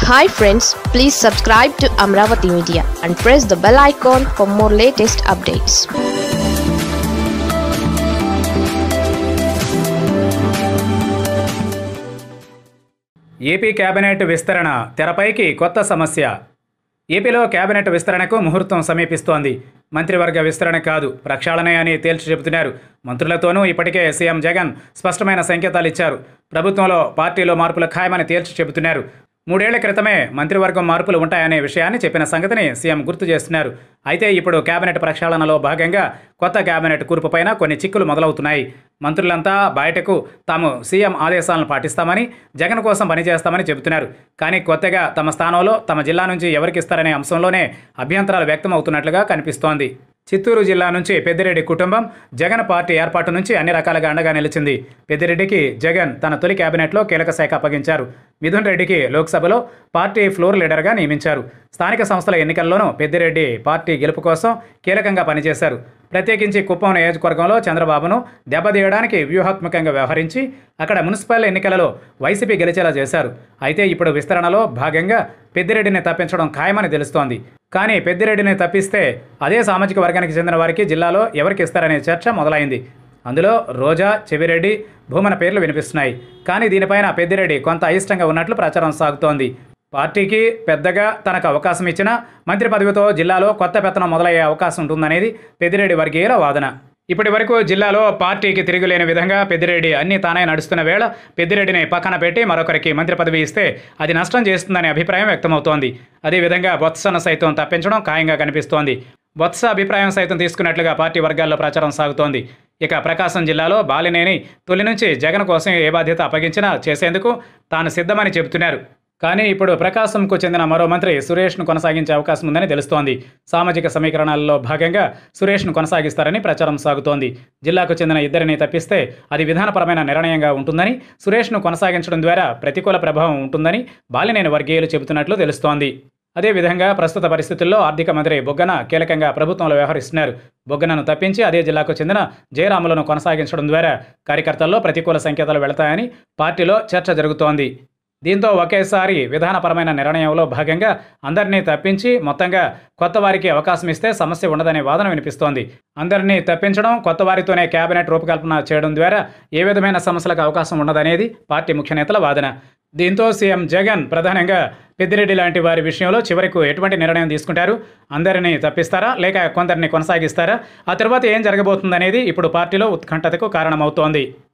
hi friends please subscribe to Amaravati media and press the bell icon for more latest updates AP cabinet విస్తరణ తెరపైకి కొత్త సమస్య ఏపీలో cabinet విస్తరణకు ముహూర్తం సమీపిస్తోంది మంత్రివర్గ విస్తరణ కాదు ప్రక్షాళనే అని తేల్చి చెబుతున్నారు మంత్రులతోనూ ఇప్పటికే సీఎం జగన్ స్పష్టమైన సంకేతాలు ఇచ్చారు ప్రభుత్వంలో పార్టీలో మార్పులు ఖాయమని తేల్చి చెబుతున్నారు మూడేళ్ల క్రితమే మంత్రివర్గం మార్పులు ఉంటాయనే విషయాన్ని చెప్పిన సంగతిని సీఎం గుర్తు చేస్తున్నారు అయితే ఇప్పుడు కేబినెట్ ప్రక్షాళనలో భాగంగా కొత్త కేబినెట్ కూర్పుపైన కొన్ని చిక్కులు మొదలవుతున్నాయి మంత్రులంతా బయటకు తాము సీఎం ఆదేశాలను పాటిస్తామని జగన్ కోసం పనిచేస్తామని చెబుతున్నారు కానీ కొత్తగా తమ స్థానంలో తమ జిల్లా నుంచి ఎవరికి ఇస్తారనే అంశంలోనే అభ్యంతరాలు వ్యక్తమవుతున్నట్లుగా కనిపిస్తోంది చిత్తూరు జిల్లా నుంచి పెద్దిరెడ్డి కుటుంబం జగన్ పార్టీ ఏర్పాటు నుంచి అన్ని రకాలుగా అండగా నిలిచింది పెద్దిరెడ్డికి జగన్ తన తొలి కేబినెట్లో కీలక శాఖ అప్పగించారు మిథున్ రెడ్డికి లోక్సభలో పార్టీ ఫ్లోర్ లీడర్గా నియమించారు స్థానిక సంస్థల ఎన్నికల్లోనూ పెద్దిరెడ్డి పార్టీ గెలుపు కోసం కీలకంగా పనిచేశారు ప్రత్యేకించి కుప్పం నియోజకవర్గంలో చంద్రబాబును దెబ్బతీయడానికి వ్యూహాత్మకంగా వ్యవహరించి అక్కడ మున్సిపల్ ఎన్నికలలో వైసీపీ గెలిచేలా చేశారు అయితే ఇప్పుడు విస్తరణలో భాగంగా పెద్దిరెడ్డిని తప్పించడం ఖాయమని తెలుస్తోంది కానీ పెద్దిరెడ్డిని తప్పిస్తే అదే సామాజిక వర్గానికి చెందిన వారికి జిల్లాలో ఎవరికి ఇస్తారనే చర్చ మొదలైంది అందులో రోజా చెవిరెడ్డి భూమన పేర్లు వినిపిస్తున్నాయి కానీ దీనిపైన పెద్దిరెడ్డి కొంత అయిష్టంగా ఉన్నట్లు ప్రచారం సాగుతోంది పార్టీకి పెద్దగా తనకు అవకాశం ఇచ్చినా మంత్రి పదవితో జిల్లాలో కొత్త పెత్తనం మొదలయ్యే అవకాశం ఉంటుందనేది పెద్దిరెడ్డి వర్గీయుల వాదన ఇప్పటి వరకు జిల్లాలో పార్టీకి తిరుగులేని విధంగా పెద్దిరెడ్డి అన్ని తానే నడుస్తున్న వేళ పెద్దిరెడ్డిని పక్కన పెట్టి మరొకరికి మంత్రి పదవి ఇస్తే అది నష్టం చేస్తుందనే అభిప్రాయం వ్యక్తమవుతోంది అదేవిధంగా బొత్సను సైతం తప్పించడం ఖాయంగా కనిపిస్తోంది బొత్స అభిప్రాయం సైతం తీసుకున్నట్లుగా పార్టీ వర్గాల్లో ప్రచారం సాగుతోంది ఇక ప్రకాశం జిల్లాలో బాలినేని తొలి నుంచి జగన్ కోసం ఏ బాధ్యత అప్పగించినా చేసేందుకు తాను సిద్ధమని చెబుతున్నారు కానీ ఇప్పుడు ప్రకాశంకు చెందిన మరో మంత్రి సురేష్ను కొనసాగించే అవకాశం ఉందని తెలుస్తోంది సామాజిక సమీకరణాల్లో భాగంగా సురేష్ను కొనసాగిస్తారని ప్రచారం సాగుతోంది జిల్లాకు చెందిన ఇద్దరిని తప్పిస్తే అది విధానపరమైన నిర్ణయంగా ఉంటుందని సురేష్ను కొనసాగించడం ద్వారా ప్రతికూల ప్రభావం ఉంటుందని బాలినేని వర్గీయులు చెబుతున్నట్లు తెలుస్తోంది అదేవిధంగా ప్రస్తుత పరిస్థితుల్లో ఆర్థిక మంత్రి బొగ్గన కీలకంగా ప్రభుత్వంలో వ్యవహరిస్తున్నారు బొగ్గనను తప్పించి అదే జిల్లాకు చెందిన జయరాములను కొనసాగించడం ద్వారా కార్యకర్తల్లో ప్రతికూల సంకేతాలు వెళతాయని పార్టీలో చర్చ జరుగుతోంది దీంతో ఒకేసారి విధానపరమైన నిర్ణయంలో భాగంగా అందరినీ తప్పించి మొత్తంగా కొత్త వారికి అవకాశం ఇస్తే సమస్య ఉండదనే వాదన వినిపిస్తోంది అందరినీ తప్పించడం కొత్త వారితోనే కేబినెట్ రూపకల్పన చేయడం ద్వారా ఏ విధమైన సమస్యలకు అవకాశం ఉండదనేది పార్టీ ముఖ్య నేతల వాదన దీంతో సీఎం జగన్ ప్రధానంగా పెద్దిరెడ్డి లాంటి వారి విషయంలో చివరకు ఎటువంటి నిర్ణయం తీసుకుంటారు అందరినీ తప్పిస్తారా లేక కొందరిని కొనసాగిస్తారా ఆ తర్వాత ఏం జరగబోతుందనేది ఇప్పుడు పార్టీలో ఉత్కంఠతకు కారణమవుతోంది